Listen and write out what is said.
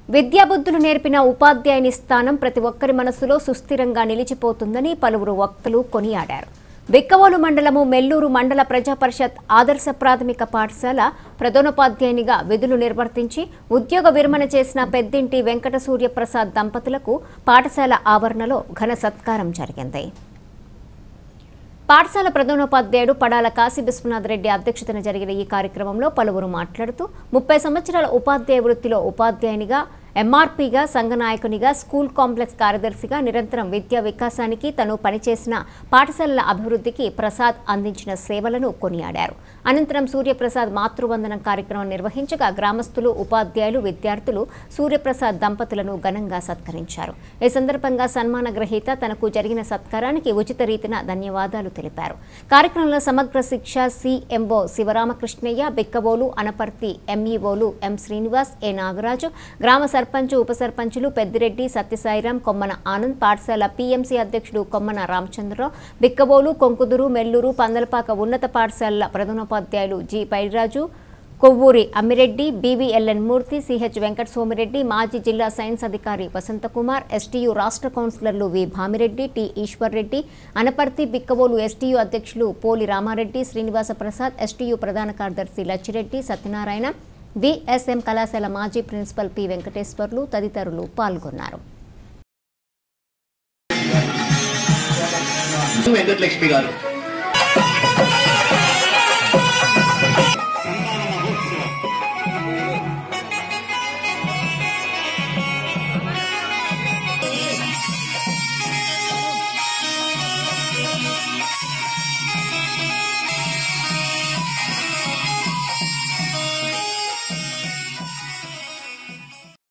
విద్యాబుద్ధులు నేర్పిన ఉపాధ్యాయుని స్థానం ప్రతి ఒక్కరి మనసులో సుస్థిరంగా నిలిచిపోతుందని పలువురు వక్తలు కొనియాడారు బిక్కవోలు మండలము మెల్లూరు మండల ప్రజా పరిషత్ ఆదర్శ ప్రాథమిక పాఠశాల ప్రధానోపాధ్యాయునిగా విధులు నిర్వర్తించి ఉద్యోగ విరమణ చేసిన పెద్దింటి వెంకట సూర్యప్రసాద్ దంపతులకు పాఠశాల ఆవరణలో ఘన సత్కారం జరిగింది పాఠశాల ప్రధానోపాధ్యాయుడు పడాల కాశీ విశ్వనాథ్ రెడ్డి అధ్యక్షతన జరిగిన ఈ కార్యక్రమంలో పలువురు మాట్లాడుతూ ముప్పై సంవత్సరాల ఉపాధ్యాయ వృత్తిలో ఉపాధ్యాయునిగా ఎంఆర్పీగా సంఘ నాయకునిగా స్కూల్ కాంప్లెక్స్ కార్యదర్శిగా నిరంతరం విద్యా వికాసానికి తను పనిచేసిన పాఠశాలల అభివృద్ధికి ప్రసాద్ అందించిన సేవలను కొనియాడారు అనంతరం సూర్యప్రసాద్ మాతృవందనం కార్యక్రమం నిర్వహించగా గ్రామస్తులు ఉపాధ్యాయులు విద్యార్థులు సూర్యప్రసాద్ దంపతులను ఘనంగా సత్కరించారు ఈ సందర్భంగా సన్మాన గ్రహీత తనకు జరిగిన సత్కారానికి ఉచిత రీతిన ధన్యవాదాలు తెలిపారు కార్యక్రమంలో సమగ్ర శిక్ష సిఎంఓ శివరామకృష్ణయ్య బిక్కబోలు అనపర్తి ఎంఈఓలు ఎం శ్రీనివాస్ ఏ నాగరాజు గ్రామ సర్పంచ్ ఉప సర్పంచులు పెద్దిరెడ్డి సత్యసాయిరాం కొమ్మన ఆనంద్ పాఠశాల పీఎంసీ అధ్యక్షుడు కొమ్మన రామచంద్రరావు బిక్కబోలు కొంకుదురు మెల్లూరు పందలపాక ఉన్నత పాఠశాలల ప్రధానోపాధ్యాయులు G Pairaju Kovvuri Ammireddy BVLN Murthy CH Venkata Somireddy మాజీ జిల్లా సైన్స్ అధికారి వసంతకుమార్ ఎస్టీయు రాష్ట్ర కౌన్సిలర్లు V Bhamireddy T Eswarreddy Anaparthi Bikkavolu STU అధ్యక్షులు పోలి రామారెడ్డి శ్రీనివాస ప్రసాద్ ఎస్టీయు ప్రధాన కార్యదర్శి లచ్చిరెడ్డి సత్యనారాయణ విఎస్ఎం కళాశాల మాజీ ప్రిన్సిపల్ పి వెంకటేశ్వర్లు తదితరులు పాల్గొన్నారు వెంకటలక్ష్మి గారు